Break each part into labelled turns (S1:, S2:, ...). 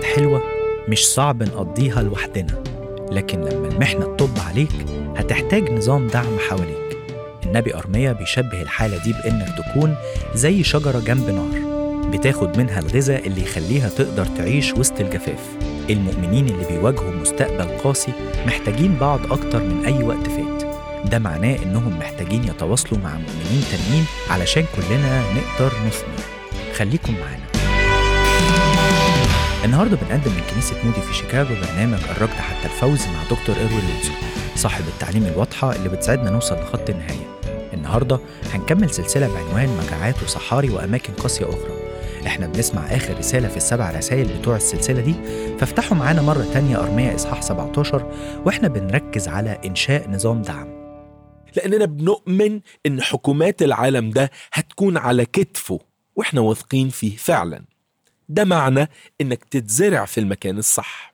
S1: أوقات حلوة مش صعب نقضيها لوحدنا لكن لما المحنة تطب عليك هتحتاج نظام دعم حواليك النبي أرميا بيشبه الحالة دي بإنك تكون زي شجرة جنب نهر بتاخد منها الغذاء اللي يخليها تقدر تعيش وسط الجفاف المؤمنين اللي بيواجهوا مستقبل قاسي محتاجين بعض أكتر من أي وقت فات ده معناه إنهم محتاجين يتواصلوا مع مؤمنين تانيين علشان كلنا نقدر نثمر خليكم معانا النهارده بنقدم من كنيسة مودي في شيكاغو برنامج الركض حتى الفوز مع دكتور إيروين لوتسو صاحب التعليم الواضحة اللي بتساعدنا نوصل لخط النهاية النهارده هنكمل سلسلة بعنوان مجاعات وصحاري وأماكن قاسية أخرى احنا بنسمع آخر رسالة في السبع رسائل بتوع السلسلة دي فافتحوا معانا مرة تانية أرمية إصحاح 17 واحنا بنركز على إنشاء نظام دعم
S2: لأننا بنؤمن إن حكومات العالم ده هتكون على كتفه وإحنا واثقين فيه فعلا ده معنى إنك تتزرع في المكان الصح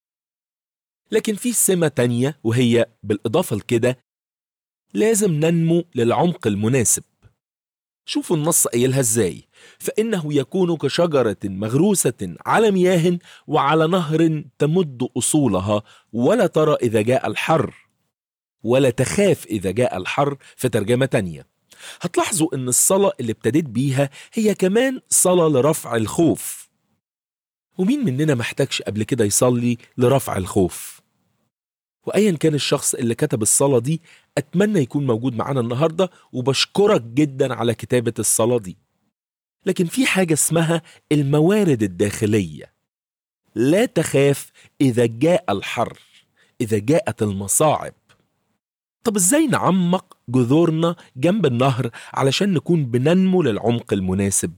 S2: لكن في سمة تانية وهي بالإضافة لكده لازم ننمو للعمق المناسب شوفوا النص قايلها ازاي فإنه يكون كشجرة مغروسة على مياه وعلى نهر تمد أصولها ولا ترى إذا جاء الحر ولا تخاف إذا جاء الحر في ترجمة تانية هتلاحظوا إن الصلاة اللي ابتديت بيها هي كمان صلاة لرفع الخوف ومين مننا محتاجش قبل كده يصلي لرفع الخوف وايا كان الشخص اللي كتب الصلاه دي اتمنى يكون موجود معانا النهارده وبشكرك جدا على كتابه الصلاه دي لكن في حاجه اسمها الموارد الداخليه لا تخاف اذا جاء الحر اذا جاءت المصاعب طب ازاي نعمق جذورنا جنب النهر علشان نكون بننمو للعمق المناسب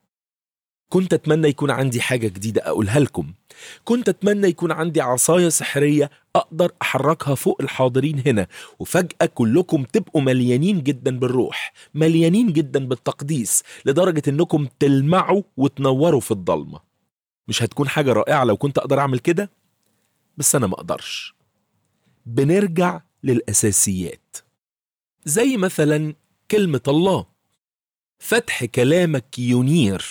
S2: كنت اتمنى يكون عندي حاجه جديده اقولها لكم كنت اتمنى يكون عندي عصايه سحريه اقدر احركها فوق الحاضرين هنا وفجاه كلكم تبقوا مليانين جدا بالروح مليانين جدا بالتقديس لدرجه انكم تلمعوا وتنوروا في الضلمه مش هتكون حاجه رائعه لو كنت اقدر اعمل كده بس انا ما اقدرش بنرجع للاساسيات زي مثلا كلمه الله فتح كلامك ينير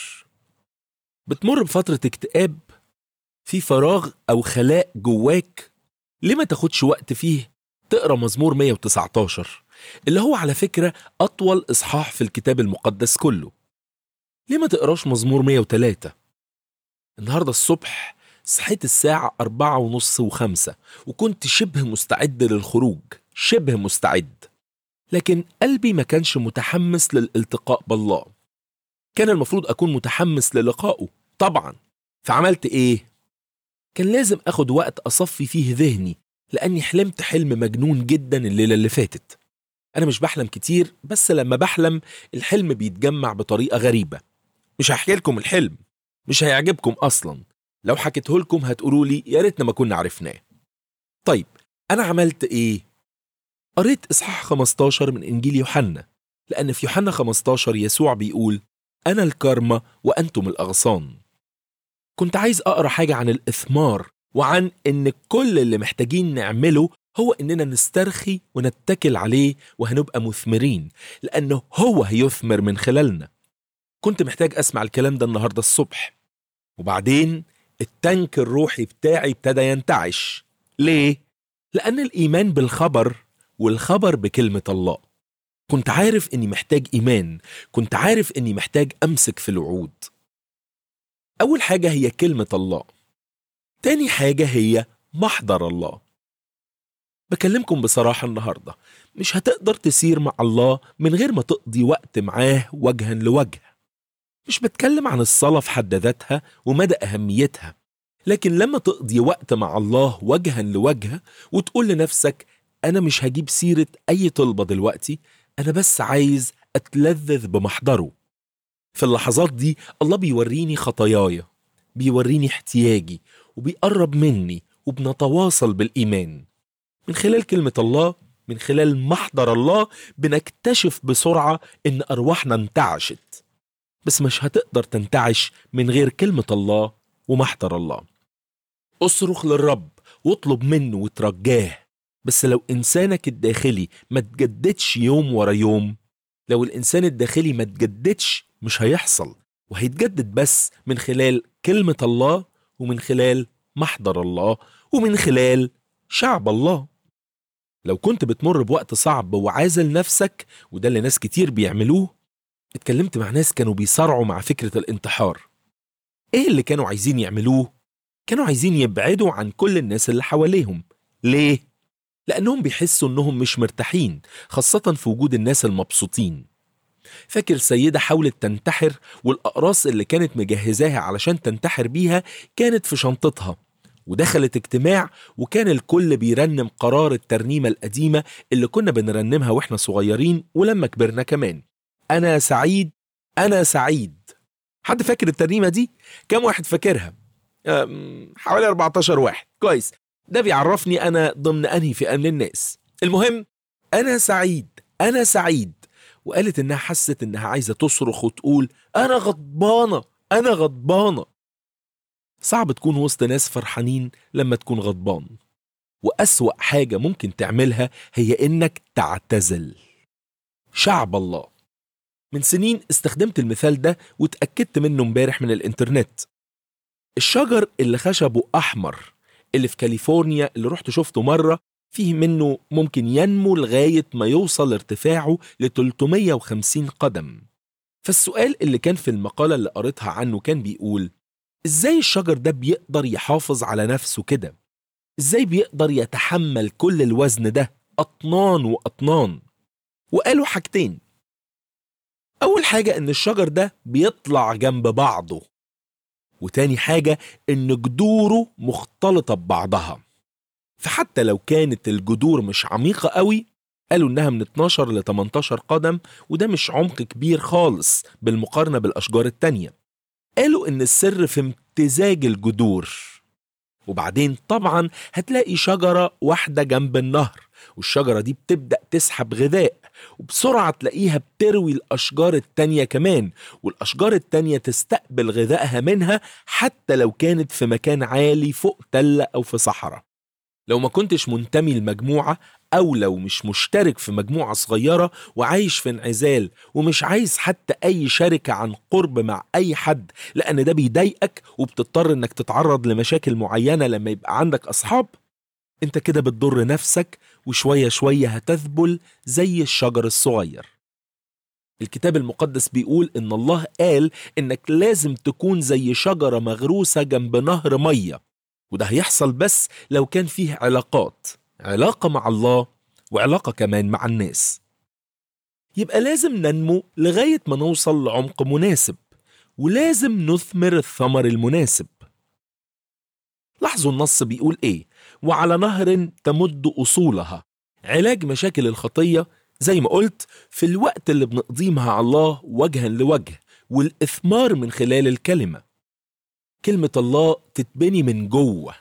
S2: بتمر بفتره اكتئاب في فراغ او خلاء جواك ليه ما تاخدش وقت فيه تقرا مزمور 119 اللي هو على فكره اطول اصحاح في الكتاب المقدس كله ليه ما تقراش مزمور 103 النهارده الصبح صحيت الساعة أربعة ونص وخمسة وكنت شبه مستعد للخروج شبه مستعد لكن قلبي ما كانش متحمس للالتقاء بالله كان المفروض أكون متحمس للقائه طبعا فعملت إيه؟ كان لازم أخد وقت أصفي فيه ذهني لأني حلمت حلم مجنون جدا الليلة اللي فاتت أنا مش بحلم كتير بس لما بحلم الحلم بيتجمع بطريقة غريبة مش هحكي لكم الحلم مش هيعجبكم أصلا لو حكيته لكم هتقولوا لي يا ريتنا ما كنا عرفناه طيب أنا عملت إيه؟ قريت إصحاح 15 من إنجيل يوحنا لأن في يوحنا 15 يسوع بيقول أنا الكرمة وأنتم الأغصان كنت عايز أقرأ حاجة عن الإثمار وعن إن كل اللي محتاجين نعمله هو إننا نسترخي ونتكل عليه وهنبقى مثمرين لأنه هو هيثمر من خلالنا كنت محتاج أسمع الكلام ده النهاردة الصبح وبعدين التانك الروحي بتاعي ابتدى ينتعش ليه؟ لأن الإيمان بالخبر والخبر بكلمة الله كنت عارف إني محتاج إيمان كنت عارف إني محتاج أمسك في الوعود أول حاجة هي كلمة الله تاني حاجة هي محضر الله بكلمكم بصراحة النهاردة مش هتقدر تسير مع الله من غير ما تقضي وقت معاه وجها لوجه مش بتكلم عن الصلاة في حد ذاتها ومدى أهميتها لكن لما تقضي وقت مع الله وجها لوجه وتقول لنفسك أنا مش هجيب سيرة أي طلبة دلوقتي أنا بس عايز أتلذذ بمحضره في اللحظات دي الله بيوريني خطاياي بيوريني احتياجي وبيقرب مني وبنتواصل بالإيمان من خلال كلمة الله من خلال محضر الله بنكتشف بسرعة إن أرواحنا انتعشت بس مش هتقدر تنتعش من غير كلمة الله ومحضر الله اصرخ للرب واطلب منه وترجاه بس لو إنسانك الداخلي ما تجددش يوم ورا يوم لو الإنسان الداخلي ما تجددش مش هيحصل وهيتجدد بس من خلال كلمة الله ومن خلال محضر الله ومن خلال شعب الله لو كنت بتمر بوقت صعب وعازل نفسك وده اللي ناس كتير بيعملوه اتكلمت مع ناس كانوا بيصارعوا مع فكرة الانتحار ايه اللي كانوا عايزين يعملوه؟ كانوا عايزين يبعدوا عن كل الناس اللي حواليهم ليه؟ لأنهم بيحسوا إنهم مش مرتاحين خاصة في وجود الناس المبسوطين فاكر سيدة حاولت تنتحر والأقراص اللي كانت مجهزاها علشان تنتحر بيها كانت في شنطتها ودخلت اجتماع وكان الكل بيرنم قرار الترنيمة القديمة اللي كنا بنرنمها واحنا صغيرين ولما كبرنا كمان أنا سعيد أنا سعيد حد فاكر الترنيمة دي؟ كم واحد فاكرها؟ أم، حوالي 14 واحد كويس ده بيعرفني أنا ضمن أنهي فئة من الناس المهم أنا سعيد أنا سعيد وقالت إنها حست إنها عايزة تصرخ وتقول أنا غضبانة أنا غضبانة صعب تكون وسط ناس فرحانين لما تكون غضبان وأسوأ حاجة ممكن تعملها هي إنك تعتزل شعب الله من سنين استخدمت المثال ده واتأكدت منه امبارح من الإنترنت الشجر اللي خشبه أحمر اللي في كاليفورنيا اللي رحت شفته مرة فيه منه ممكن ينمو لغاية ما يوصل ارتفاعه ل 350 قدم فالسؤال اللي كان في المقالة اللي قريتها عنه كان بيقول ازاي الشجر ده بيقدر يحافظ على نفسه كده ازاي بيقدر يتحمل كل الوزن ده أطنان وأطنان وقالوا حاجتين أول حاجة إن الشجر ده بيطلع جنب بعضه وتاني حاجة إن جذوره مختلطة ببعضها فحتى لو كانت الجذور مش عميقة قوي قالوا إنها من 12 ل 18 قدم وده مش عمق كبير خالص بالمقارنة بالأشجار التانية قالوا إن السر في امتزاج الجذور وبعدين طبعا هتلاقي شجرة واحدة جنب النهر والشجرة دي بتبدأ تسحب غذاء وبسرعة تلاقيها بتروي الأشجار التانية كمان والأشجار التانية تستقبل غذائها منها حتى لو كانت في مكان عالي فوق تلة أو في صحراء لو ما كنتش منتمي لمجموعة أو لو مش مشترك في مجموعة صغيرة وعايش في انعزال ومش عايز حتى أي شركة عن قرب مع أي حد لأن ده بيضايقك وبتضطر إنك تتعرض لمشاكل معينة لما يبقى عندك أصحاب انت كده بتضر نفسك وشوية شوية هتذبل زي الشجر الصغير الكتاب المقدس بيقول ان الله قال انك لازم تكون زي شجرة مغروسة جنب نهر مية وده هيحصل بس لو كان فيه علاقات علاقة مع الله وعلاقة كمان مع الناس يبقى لازم ننمو لغاية ما نوصل لعمق مناسب ولازم نثمر الثمر المناسب لاحظوا النص بيقول ايه وعلى نهر تمد اصولها علاج مشاكل الخطيه زي ما قلت في الوقت اللي بنقضيه مع الله وجها لوجه والاثمار من خلال الكلمه كلمه الله تتبني من جوه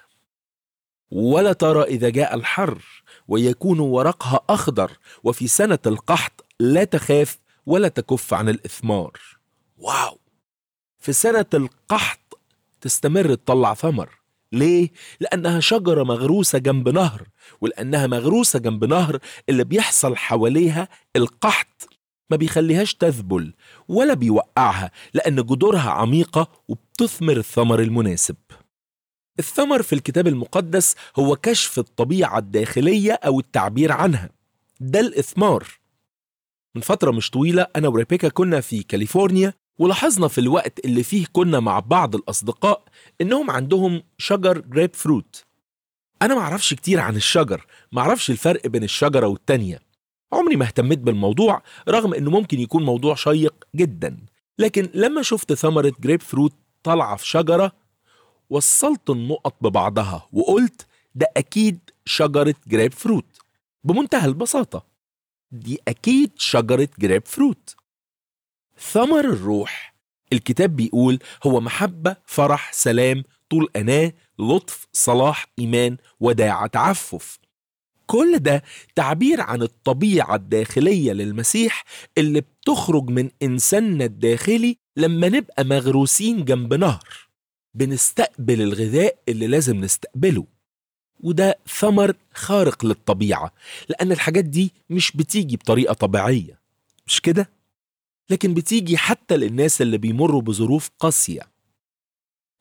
S2: ولا ترى اذا جاء الحر ويكون ورقها اخضر وفي سنه القحط لا تخاف ولا تكف عن الاثمار واو في سنه القحط تستمر تطلع ثمر ليه؟ لأنها شجرة مغروسة جنب نهر ولأنها مغروسة جنب نهر اللي بيحصل حواليها القحط ما بيخليهاش تذبل ولا بيوقعها لأن جذورها عميقة وبتثمر الثمر المناسب الثمر في الكتاب المقدس هو كشف الطبيعة الداخلية أو التعبير عنها ده الإثمار من فترة مش طويلة أنا وريبيكا كنا في كاليفورنيا ولاحظنا في الوقت اللي فيه كنا مع بعض الأصدقاء إنهم عندهم شجر جريب فروت أنا معرفش كتير عن الشجر معرفش الفرق بين الشجرة والتانية عمري ما اهتميت بالموضوع رغم إنه ممكن يكون موضوع شيق جدا لكن لما شفت ثمرة جريب فروت طالعة في شجرة وصلت النقط ببعضها وقلت ده أكيد شجرة جريب فروت بمنتهى البساطة دي أكيد شجرة جريب فروت ثمر الروح الكتاب بيقول هو محبة فرح سلام طول أناة لطف صلاح إيمان وداعة تعفف كل ده تعبير عن الطبيعة الداخلية للمسيح اللي بتخرج من إنساننا الداخلي لما نبقى مغروسين جنب نهر بنستقبل الغذاء اللي لازم نستقبله وده ثمر خارق للطبيعة لأن الحاجات دي مش بتيجي بطريقة طبيعية مش كده؟ لكن بتيجي حتى للناس اللي بيمروا بظروف قاسية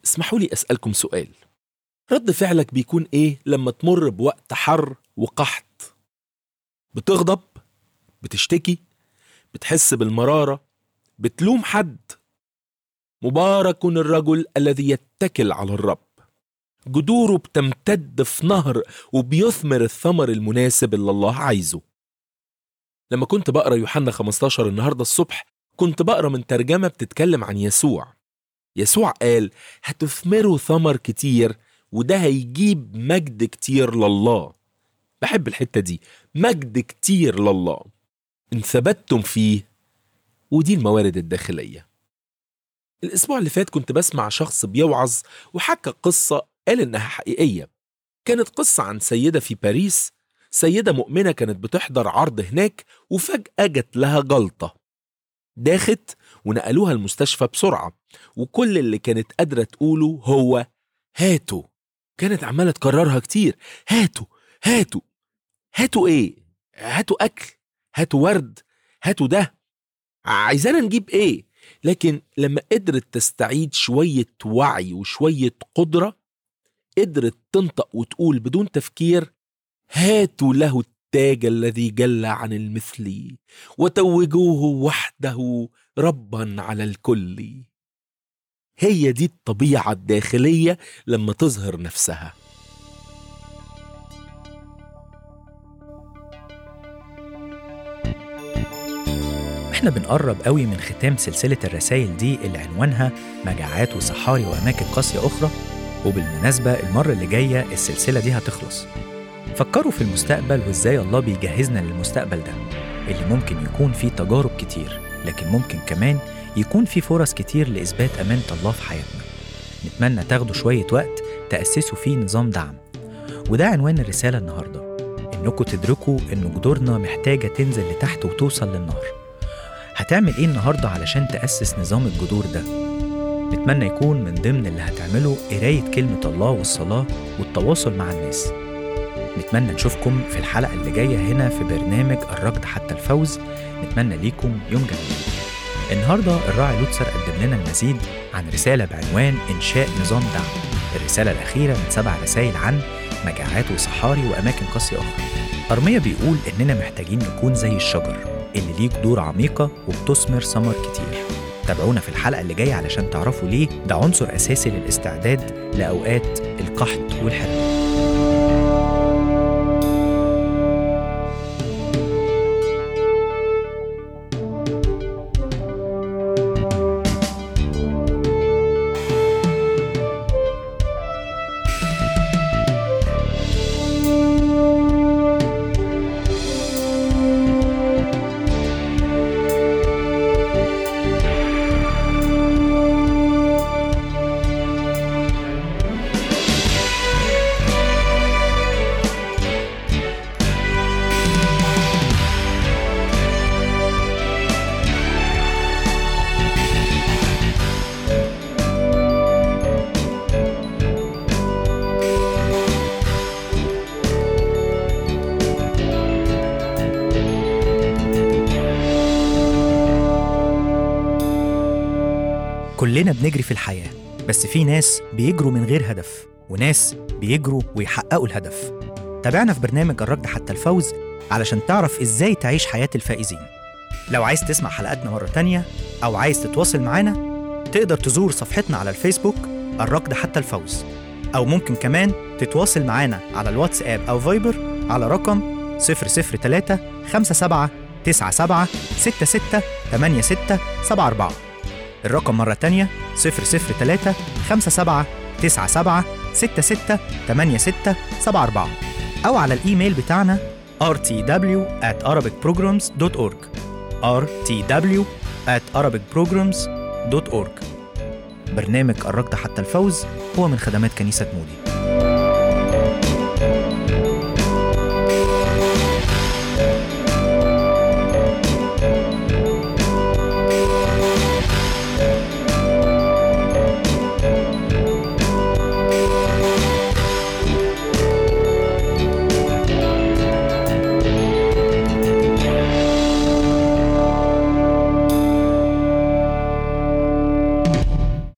S2: اسمحوا لي أسألكم سؤال رد فعلك بيكون إيه لما تمر بوقت حر وقحط بتغضب بتشتكي بتحس بالمرارة بتلوم حد مبارك الرجل الذي يتكل على الرب جذوره بتمتد في نهر وبيثمر الثمر المناسب اللي الله عايزه لما كنت بقرا يوحنا 15 النهارده الصبح كنت بقرا من ترجمه بتتكلم عن يسوع يسوع قال هتثمروا ثمر كتير وده هيجيب مجد كتير لله بحب الحته دي مجد كتير لله ان ثبتتم فيه ودي الموارد الداخليه الاسبوع اللي فات كنت بسمع شخص بيوعظ وحكى قصه قال انها حقيقيه كانت قصه عن سيده في باريس سيده مؤمنه كانت بتحضر عرض هناك وفجاه جت لها جلطه داخت ونقلوها المستشفى بسرعه وكل اللي كانت قادره تقوله هو هاتوا كانت عماله تكررها كتير هاتوا هاتوا هاتوا ايه هاتوا اكل هاتوا ورد هاتوا ده عايزانا نجيب ايه لكن لما قدرت تستعيد شويه وعي وشويه قدره قدرت تنطق وتقول بدون تفكير هاتوا له التاج الذي جل عن المثل وتوجوه وحده ربا على الكل هي دي الطبيعه الداخليه لما تظهر نفسها
S1: احنا بنقرب قوي من ختام سلسلة الرسائل دي اللي عنوانها مجاعات وصحاري وأماكن قاسية أخرى وبالمناسبة المرة اللي جاية السلسلة دي هتخلص فكروا في المستقبل وإزاي الله بيجهزنا للمستقبل ده اللي ممكن يكون فيه تجارب كتير لكن ممكن كمان يكون فيه فرص كتير لإثبات أمانة الله في حياتنا نتمنى تاخدوا شوية وقت تأسسوا فيه نظام دعم وده عنوان الرسالة النهاردة إنكم تدركوا إن جذورنا محتاجة تنزل لتحت وتوصل للنهر هتعمل ايه النهارده علشان تأسس نظام الجذور ده؟ نتمنى يكون من ضمن اللي هتعمله قراية كلمة الله والصلاة والتواصل مع الناس. نتمنى نشوفكم في الحلقة اللي جاية هنا في برنامج الركض حتى الفوز. نتمنى ليكم يوم جميل. النهارده الراعي لوتسر قدم لنا المزيد عن رسالة بعنوان إنشاء نظام دعم. الرسالة الأخيرة من سبع رسائل عن مجاعات وصحاري وأماكن قاسية أخرى. أرمية بيقول إننا محتاجين نكون زي الشجر اللي ليه جذور عميقة وبتثمر ثمر كتير تابعونا في الحلقة اللي جاية علشان تعرفوا ليه ده عنصر أساسي للاستعداد لأوقات القحط والحرمان كلنا بنجري في الحياة بس في ناس بيجروا من غير هدف وناس بيجروا ويحققوا الهدف تابعنا في برنامج الركض حتى الفوز علشان تعرف ازاي تعيش حياة الفائزين لو عايز تسمع حلقاتنا مرة تانية أو عايز تتواصل معانا تقدر تزور صفحتنا على الفيسبوك الركض حتى الفوز أو ممكن كمان تتواصل معانا على الواتساب أو فايبر على رقم 003 57 97 66 86 74 الرقم مرة تانية 003 57 97 66 86 74 أو على الإيميل بتاعنا rtw at arabicprograms.org rtw at arabicprograms.org برنامج الركض حتى الفوز هو من خدمات كنيسة مودي